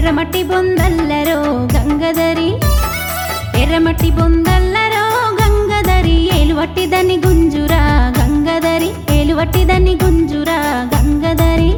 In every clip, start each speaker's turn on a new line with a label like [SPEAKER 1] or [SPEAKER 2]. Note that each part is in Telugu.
[SPEAKER 1] ఎర్రమట్టి బొందల్లరో గంగదరి ఎర్రమట్టి బొందల్లరో గంగదరి ఏలువట్టిదని గుంజురా గంగదరి ఏలువట్టిదని గుంజురా గంగదరి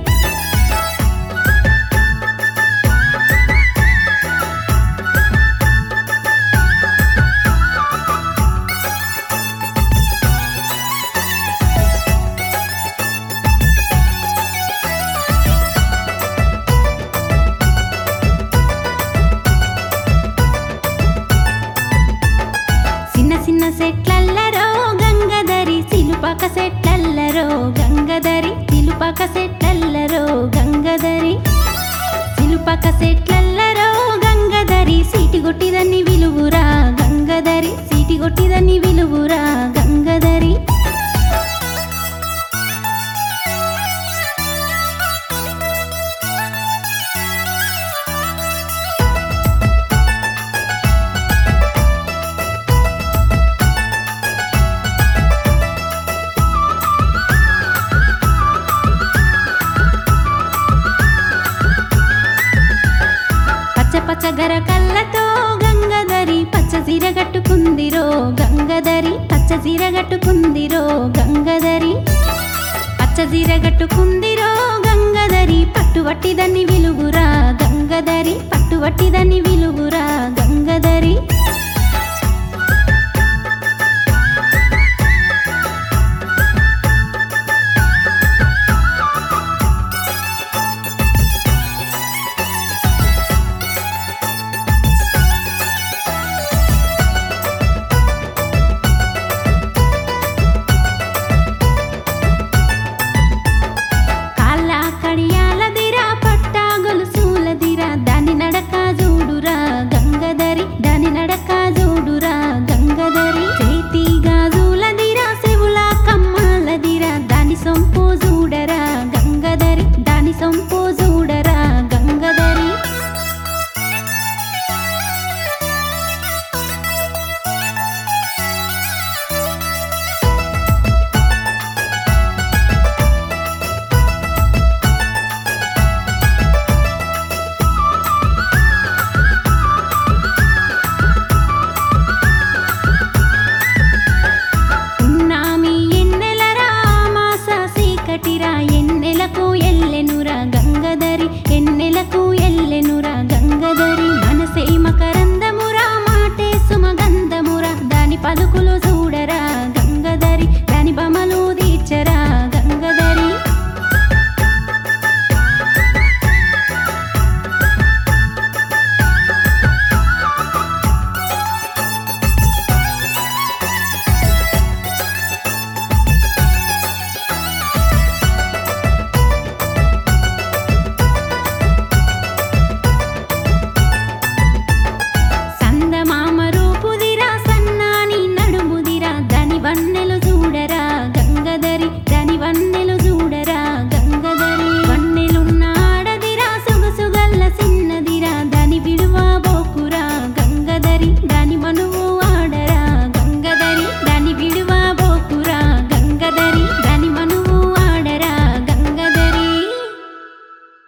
[SPEAKER 1] చిన్న చిన్న సెట్లల్లరో గంగదరి సిలుపక సెట్లల్లరో గంగదరి సిలుపక సెట్లల్లరో గంగదరి సిలుపక సెట్లల్లరో గంగదరి సీటి కొట్టిదని విలువురా గంగదరి సీటి కొట్టిదని విలువురా గంగదరి పచ్చ పచ్చ గర కళ్ళతో గంగదరి పచ్చ చీర కట్టుకుందిరో గంగదరి పచ్చ చీర కట్టుకుందిరో గంగదరి పచ్చ చీర కట్టుకుందిరో గంగదరి పట్టువట్టిదని విలుగురా గంగదరి పట్టువట్టిదని విలుగురా గంగదరి కాళ్ళ కడియాలదిరా పట్టా గొలుసులదిరా దాని నడక జోడురా గంగదరి దాని నడక జోడురా గంగదరి చేతి గాజులదిరా చెవుల కమ్మలదిరా దాని సొంపు చూడరా గంగదరి దాని సొంపు చూడరా గంగదరి ఉన్నామి ఎన్నెలరా మాస సీకటిరా ఎన్నెలకు ఎల్లెనురా గంగదరి ఎన్నెలకు ఎల్లెనురా గంగదరి మనసే మకరంద